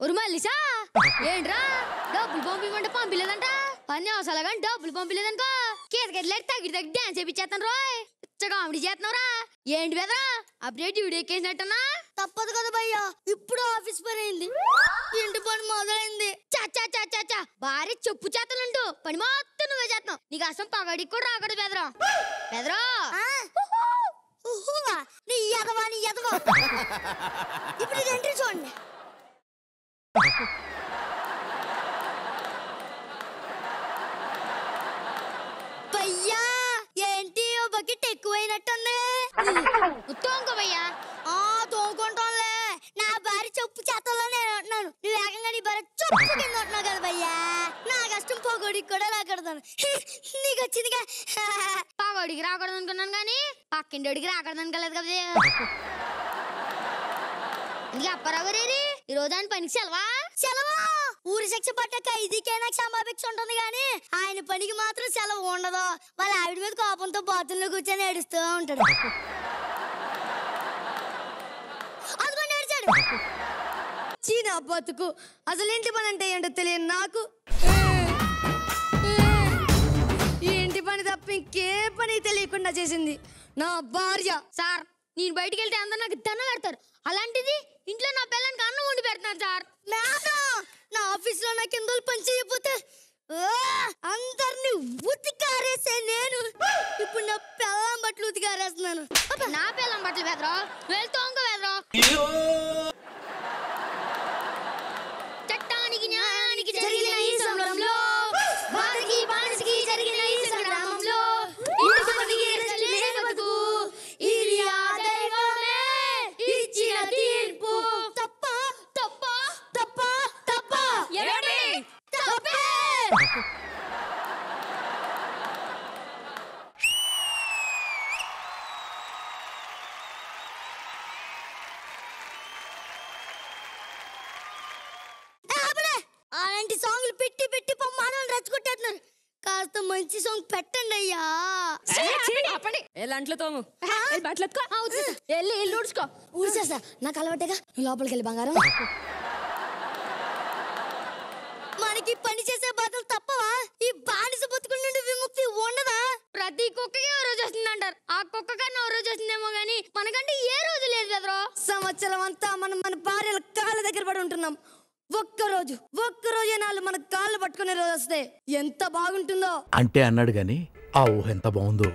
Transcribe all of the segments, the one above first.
ఒరు మల్లిసా ఏంట్రా డబ్బులు పంపిమంటే పంపిలేదంట పని అవసరం కానీ డబ్బులు పంపిలేదనుకో కేతకెట్లెట్ తగ్గి తగ్గి డాన్స్ చేపించేస్తాను రోయ్ కామెడీ చేస్తున్నావురా ఏంటి బెదరా అప్డేట్ వీడియో ఎక్కేసినట్టనా తప్పదు కదా భయ్యా ఇప్పుడు ఆఫీస్ పని అయింది ఇంటి పని మొదలైంది చా చా చా చా చా భారీ చెప్పు చేతలుంటూ పని మొత్తం నువ్వే చేస్తున్నావు నీకు అసలు పగడికి కూడా రాకూడదు బెదరా బెదరా ఆ? ఉహువా, నీ ఎదవా నీ ఎదవా ఇప్పుడు ఇది ఎంట్రీ చూడండి భయ్యా ఏంటి ఓ బకెట్ ఎక్కువైనట్టుంది తోంకోవయ్యా ఆ తోముకుంటానులే నా భార్య చెప్పు చేతల్లో నేను ఉంటున్నాను నువ్వు ఏకంగా నీ భార్య చెప్పు కింద ఉంటున్నావు కదా భయ్యా నా కష్టం పోగొడికి కూడా రాకూడదాను నీకు వచ్చిందిగా పగడికి రాకూడదు అనుకున్నాను కానీ పక్కింటోడికి రాకూడదు అనుకోలేదు కదా ఇంక అప్పారావు గారేరి ఈ రోజు ఆయన పనికి సెలవా సెలవు ఊరి శిక్ష పట్టాక ఇదికే నాకు క్షమాభిక్ష ఉంటుంది కానీ ఆయన పనికి మాత్రం సెలవు ఉండదు వాళ్ళ ఆవిడ మీద కోపంతో బాతుల్లో కూర్చొని ఏడుస్తూ ఉంటాడు అదిగోండి ఏడిచాడు చీనా బతుకు అసలు ఇంటి పని అంటే ఏంటో తెలియదు నాకు ఈ ఇంటి పని తప్ప ఇంకే పని తెలియకుండా చేసింది నా భార్య సార్ నేను బయటికి వెళ్తే అందరూ నాకు దండం పెడతారు అలాంటిది ఇంట్లో నా పిల్లలకి అన్నం వండి పెడతాను సార్ మేడం నా ఆఫీస్ లో నా కింద పని చేయకపోతే ఆ, అందరిని ఉతికారేసే నేను ఇప్పుడు నా పిల్లం బట్టలు ఉతికారేస్తున్నాను నా పిల్లం బట్టలు బెదరా వెళ్తూ ఇంకో బెదరా చట్టానికి న్యాయానికి జరిగిన ఈ సమరంలో వారికి బానిసకి జరిగిన ఈ సంగ్రామంలో ఇంతమందికి రక్షణ లేని బతుకు ఇది ఆ దైవమే ఇచ్చిన తీర్పు తప్ప తప్ప తప్ప తప్ప ఏమండి తప్పే ఏ, ఆపలే. అలాంటి సాంగ్లు పెట్టి పెట్టి మనల్ని రెచ్చగొట్టేస్తున్నారు కాస్త మంచి సాంగ్ పెట్టండి అయ్యా ఎలాంట్లో తోము బట్టలు వెళ్ళి వెళ్ళి ఊడ్చుకో ఊరిసేస్తా నాకు అలవాటేగా నువ్వు లోపలికి వెళ్ళి బంగారం మనకి పని చేసే బాధలు తప్పవా ఈ బానిస బతుకుల నుండి విముక్తి ఉండదా ప్రతి కుక్కకి ఓ రోజు వస్తుందంటారు ఆ కుక్క కన్నా ఓ రోజు వస్తుందేమో గానీ మనకంటే ఏ రోజు లేదు బెదరో సంవత్సరం అంతా మనం మన భార్యల కాళ్ళ దగ్గర పడి ఉంటున్నాం ఒక్క రోజు ఒక్క రోజే నాళ్ళు మన కాళ్ళు పట్టుకునే రోజు వస్తే ఎంత బాగుంటుందో అంటే అన్నాడు గాని ఆ ఊహ ఎంత బాగుందో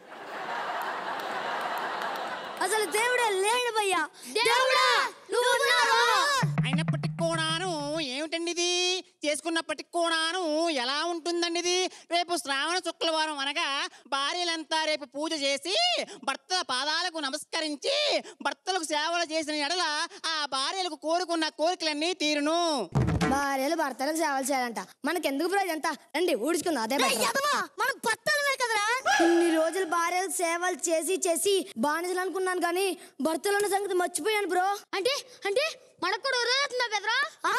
అసలు దేవుడే లేడు భయ్యా దేవుడా నువ్వు ఉన్నావా? అయినప్పటికి కూడాను ఏమిటండి ఇది చేసుకున్నప్పటికి కూడాను ఎలా ఉంటుందండి ఇది రేపు శ్రావణ శుక్రవారం అనగా భార్యలంతా రేపు పూజ చేసి భర్తల పాదాలకు నమస్కరించి భర్తలకు సేవలు చేసిన ఎడల ఆ భార్యలకు కోరుకున్న కోరికలన్నీ తీరును భార్యలు భర్తలకు సేవలు చేయాలంట మనకెందుకు బ్రో ఇదంతా రండి ఊడ్చుకుందాం అదే better. ఎదవా మనం బత్తాలమే కదరా ఇన్ని రోజులు భార్యలకు సేవలు చేసి చేసి బానిసలు అనుకున్నాను కానీ భర్తలు ఉన్న సంగతి మర్చిపోయాను బ్రో అంటే అంటే మనకు కూడా ఓ రోజు వస్తుందా బెదరా ఆ.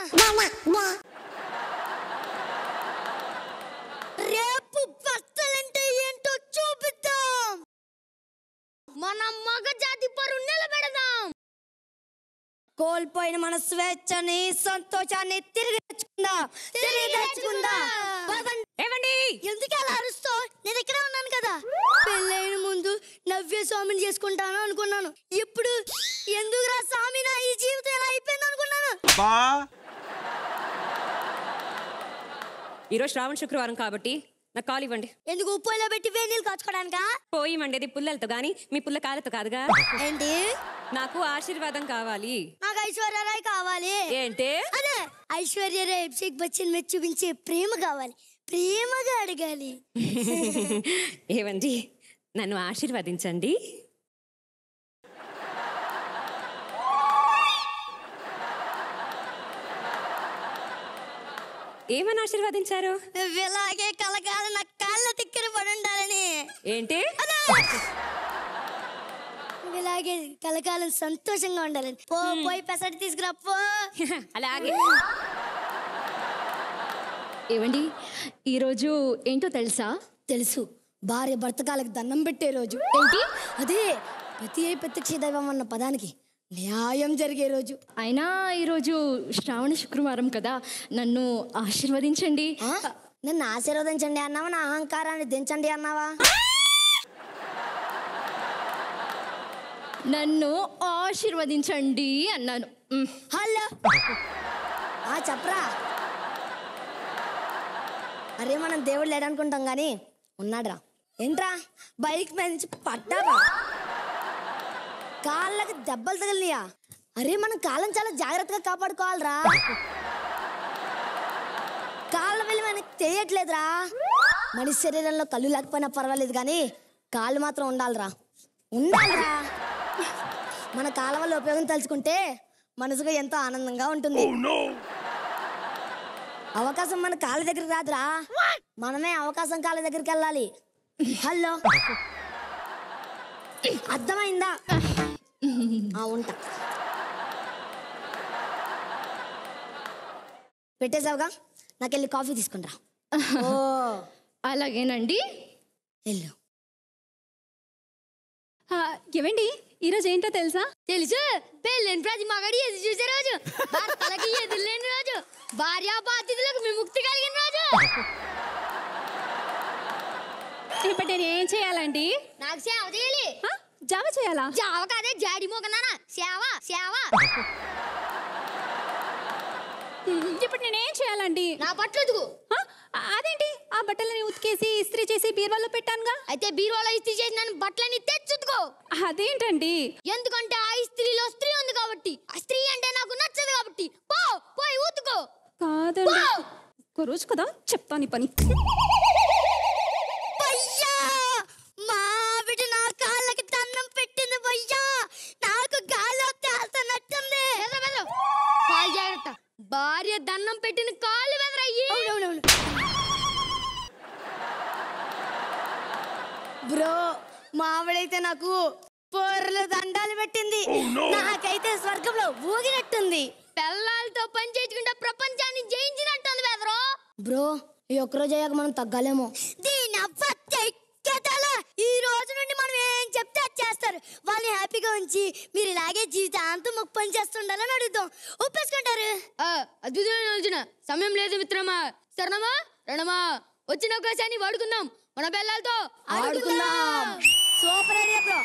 రేపు బట్టలంటే ఏంటో చూపిద్దాం మన మగ జాతి పరు నిలబెడదాం కోల్పోయిన మన స్వేచ్ఛని సంతోషాన్ని తిరిగి తెచ్చుకుందాం తిరిగి తెచ్చుకుందాం ఏమండి ఎందుకు అలా అరుస్తావు నేను ఇక్కడే ఉన్నాను కదా పెళ్ళైన ముందు నవ్య స్వామిని చేసుకుంటాను అనుకున్నాను ఇప్పుడు ఎందుకురా స్వామి నా ఈ జీవితం ఎలా అయిపోయింది అనుకున్నాను ఈరోజు శ్రావణ శుక్రవారం కాబట్టి నాకు కాల్ ఇవ్వండి ఎందుకు ఉప్పులో పెట్టి వేడి నీళ్ళు కాచుకోవడానికా పోయి మండేది పుల్లలతో గాని మీ పుల్ల కాళ్ళతో కాదుగా ఏంటి నాకు ఆశీర్వాదం కావాలి నాకు ఐశ్వర్యరాయ్ కావాలి ఏంటే అదే ఐశ్వర్యరాయ్ అభిషేక్ బచ్చన్ మీద చూపించే ప్రేమ కావాలి ప్రేమగా అడగాలి ఏవండి నన్ను ఆశీర్వదించండి ఏమని ఆశీర్వదించారు నువ్వు ఇలాగే కలకాలం నా కాళ్ళ తిక్కర పడి ఉండాలని ఏంటి నువ్వు ఇలాగే కలకాలం సంతోషంగా ఉండాలని పో పోయి పెసటి తీసుకురా పో అలాగే ఏవండి ఈరోజు ఏంటో తెలుసా తెలుసు భార్య భర్త కాళ్ళకి దండం పెట్టే రోజు ఏంటి అదే ప్రతి ప్రత్యక్ష దైవం అన్న పదానికి న్యాయం జరిగే రోజు అయినా ఈరోజు శ్రావణ శుక్రవారం కదా నన్ను ఆశీర్వదించండి ఆ? నన్ను ఆశీర్వదించండి అన్నావా నా అహంకారాన్ని దించండి అన్నావా నన్ను ఆశీర్వదించండి అన్నాను మ్. హలో ఆ చెప్పరా అరే మనం దేవుడు లేడనుకుంటాం కానీ ఉన్నాడురా ఏంట్రా బైక్ మీద నుంచి పడ్డారా కాళ్ళకి దెబ్బలు తగిలినాయా అరే మనం కాళ్ళని చాలా జాగ్రత్తగా కాపాడుకోవాలిరా కాళ్ళ వెళ్ళి మనకి తెలియట్లేదురా మనిషి శరీరంలో కళ్ళు లేకపోయినా పర్వాలేదు కానీ కాళ్ళు మాత్రం ఉండాలిరా ఉండాలిరా మన కాళ్ళ వల్ల ఉపయోగం తలుచుకుంటే మనసుకు ఎంతో ఆనందంగా ఉంటుంది అవకాశం మన కాళ్ళ దగ్గరికి రాదురా మనమే అవకాశం కాళ్ళ దగ్గరికి వెళ్ళాలి హలో అర్థమైందా ఆ, ఉంటా పెట్టేసావుగా నాకు వెళ్ళి కాఫీ తీసుకుంటా ఓ అలాగేనండి వెళ్ళు ఆ, ఏవండి ఈరోజు ఏంటో తెలుసా తెలుసు పెళ్ళైన ప్రతి మగడి ఎదురు చూసే రోజు భర్తలకి ఎదురులేని రోజు భార్య బాధ్యతలకు విముక్తి కలిగిన రోజు ఇప్పుడు నేను ఏం చేయాలండి నాకు సేవ చేయాలి ఆ, జావ చేయాలా జావ కాదే జాడి మోకన్నానా సేవ సేవ మ్, ఇప్పుడు నేను ఏం చేయాలండి నా పట్లు ఎదుగు ఆ, అదేంటి ఆ బట్టలని ఉతికేసి ఇస్త్రీ చేసి బీరువాలో పెట్టానుగా అయితే బీరువాలో ఇస్త్రీ చేసి నన్ను బట్టలని తెచ్చుతుకో అదేంటండి ఎందుకంటే ఆ ఇస్త్రీలో స్త్రీ ఉంది కాబట్టి ఆ స్త్రీ అంటే నాకు నచ్చదు కాబట్టి పో పోయి ఊతుకో కాదండి ఒక రోజు కదా చెప్తాను ఈ పని భయ్యా మా ఆవిడ నా కాళ్ళకి దండం పెట్టింది భయ్యా నాకు గాలి తేల్తనట్టుంది బెదరు, బెదరు. కాలు జాగ్రత్త భార్య దండం పెట్టిన కాళ్ళు బెదరయ్యి బ్రో మా ఆవిడైతే నాకు పొర్లు దండాలు పెట్టింది నాకైతే స్వర్గంలో ఊగినట్టుంది పెళ్ళాలతో పని చేసుకుంటే ప్రపంచాన్ని జయించినట్టుంది బెదరు బ్రో ఈ ఒక్కరోజు అయ్యాక మనం తగ్గాలేమో దీని అవ్వ తెక్కెతల. ఈ రోజు నుండి మనం ఏం చెప్తే అది చేస్తారు వాళ్ళని హ్యాపీగా ఉంచి మీరు ఇలాగే జీవితాంతం మాకు పని చేస్తుండాలని అడుగుతాం ఒప్పేసుకుంటారు ఆ, అద్భుతమైన యోచన సమయం లేదు మిత్రమా సరణమా రణమా వచ్చిన అవకాశాన్ని వాడుకుందాం మన పిల్లలతో ఆడుకుందాం సూపర్ ఐడియా బ్రో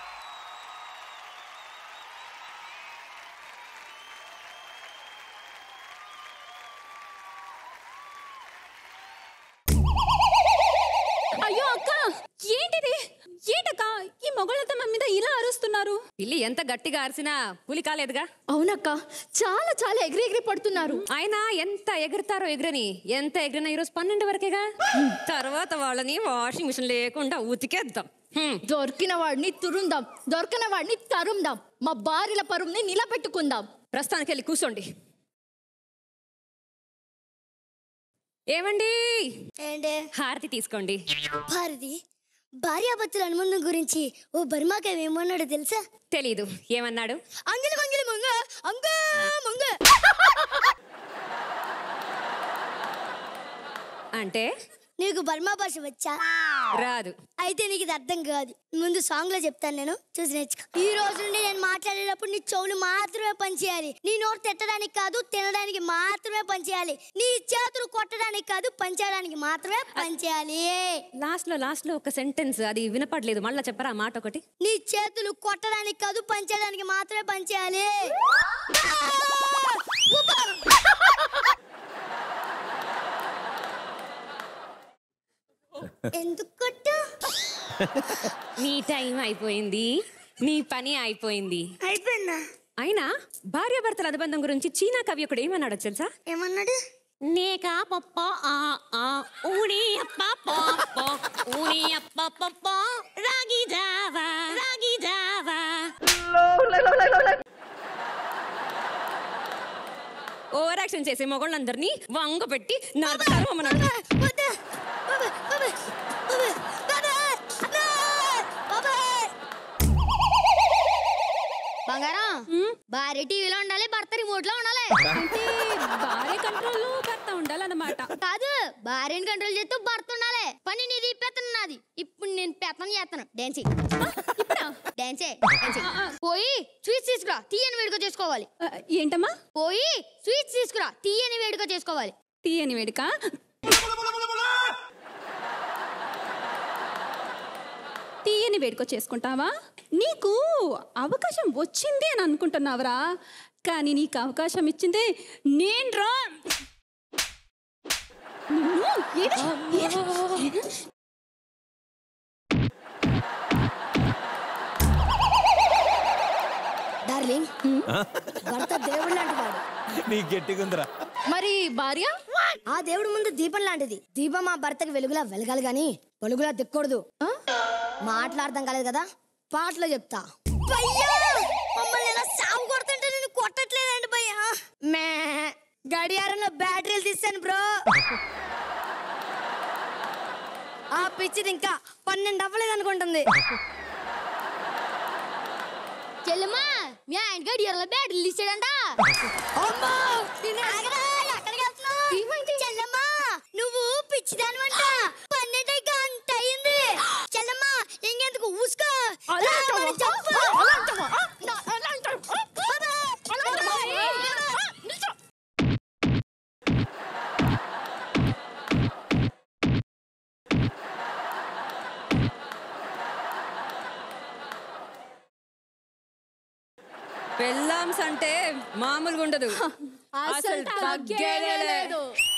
అయ్యో అక్క ఏంటిది ఏంటక్క ఈ మొగళ్ళతో మన మీద ఇలా అరుస్తున్నారు పిల్లి ఎంత గట్టిగా అరిసినా పులి కాలేదుగా అవునక్క చాలా చాలా ఎగిరి ఎగిరి పడుతున్నారు ఆయన ఎంత ఎగురుతారో ఎగురని ఎంత ఎగిరినా ఈరోజు పన్నెండు వరకేగా తర్వాత వాళ్ళని వాషింగ్ మిషన్ లేకుండా ఉతికేద్దాం హ్మ్. దొరికిన వాడిని తురుందాం దొరకని వాడిని తరుందాం మా భార్యల పరువుని నిలబెట్టుకుందాం ప్రస్తుతానికి వెళ్ళి కూర్చోండి ఏమండి ఏంటి హారతి తీసుకోండి భారతి భార్యాభర్తల అనుబంధం గురించి ఓ బర్మాక ఏమన్నాడు తెలుసా తెలీదు ఏమన్నాడు అంగిలి మంగిలి మంగ అంగ మంగ అంటే నీకు బర్మా భాష వచ్చా రాదు అయితే నీకు ఇది అర్థం కాదు ముందు సాంగ్ లో చెప్తాను నేను చూసి నేర్చుకో ఈ రోజు నుండి నేను మాట్లాడేటప్పుడు నీ చెవులు మాత్రమే పనిచేయాలి నీ నోరు తిట్టడానికి కాదు తినడానికి మాత్రమే పనిచేయాలి నీ చేతులు కొట్టడానికి కాదు పంచేయడానికి మాత్రమే పనిచేయాలి లాస్ట్ లో లాస్ట్ లో ఒక సెంటెన్స్ అది వినపడలేదు మళ్ళీ చెప్పరా మాట ఒకటి నీ చేతులు కొట్టడానికి కాదు పంచేయడానికి మాత్రమే పనిచేయాలి ఎందుకు కొట్టు నీ టైం అయిపోయింది నీ పని అయిపోయింది అయిపోయిందా అయినా భార్యాభర్తల అనుబంధం గురించి చీనా కవి ఒకడు ఏమన్నాడో తెలుసా ఏమన్నాడు నేకా పప్ప ఆ ఆ ఊని అప్ప పప్ప ఊని అప్ప పప్ప రాగి జావా రాగి జావా ఓవర్ యాక్షన్ చేసే మొగళ్ళందరినీ వంగ పెట్టి నరకతారు అమ్మన్నాడు వద్దు. బాబాయ్, బాబాయ్, బాబాయ్, బాబాయ్, బాబాయ్, బాబాయ్. బంగారం భార్య టీవీలో ఉండాలి భర్త రిమోట్ లో ఉండాలి అంటే భార్య కంట్రోల్లో భర్త ఉండాలన్నమాట కాదు భార్యని కంట్రోల్ చేస్తూ భర్త ఉండాలి పని నీది పెత్తను నాది ఇప్పుడు ఇప్పుడు నేను పెత్తనం చేస్తాను డాన్స్ డాన్సే డాన్సే పోయి స్వీట్స్ తీసుకురా తీయని వేడుక చేసుకోవాలి ఆ, ఏంటమ్మా పోయి స్వీట్స్ తీసుకురా తీయని వేడుక చేసుకోవాలి తీయని వేడుక తీయని వేడుక చేసుకుంటావా నీకు అవకాశం వచ్చింది అని అనుకుంటున్నావురా కానీ నీకు అవకాశం ఇచ్చిందే నేను రా నిన్ను ఏది? ఏది? డార్లింగ్ భర్త దేవుడు లాంటి వాడు నీ గట్టిగుందిరా మరి భార్య ఆ దేవుడు ముందు దీపం లాంటిది దీపం ఆ భర్తకి వెలుగులా వెలగాలి గాని పొలుగులా దిక్కకూడదు మాట్లాడదాం కాలేదు కదా పాటలో చెప్తా భయ్యా మమ్మల్ని ఎలా సాగు కొడుతుంటే నేను కొట్టట్లేదండి భయ్యా మే గడియారంలో బ్యాటరీలు తీసాను బ్రో ఆ పిచ్చిది ఇంకా పన్నెండు అవ్వలేదు అనుకుంటుంది చెల్లెమ్మా మీ ఆయన గడియారంలో బ్యాటరీలు ఇచ్చాడంట అమ్మా! నిన్ను ఆగరా! ఎక్కడికి వెళ్తున్నావ్? చెల్లెమ్మా నువ్వు పిచ్చిదానివంట పన్నెండు గంట అయింది చెల్లెమ్మా ఇంకెందుకు ఊసుకో రా, మనం చెప్పు. పెళ్ళాంస్ అంటే మామూలుగా ఉండదు అసలు తగ్గేదే లేదు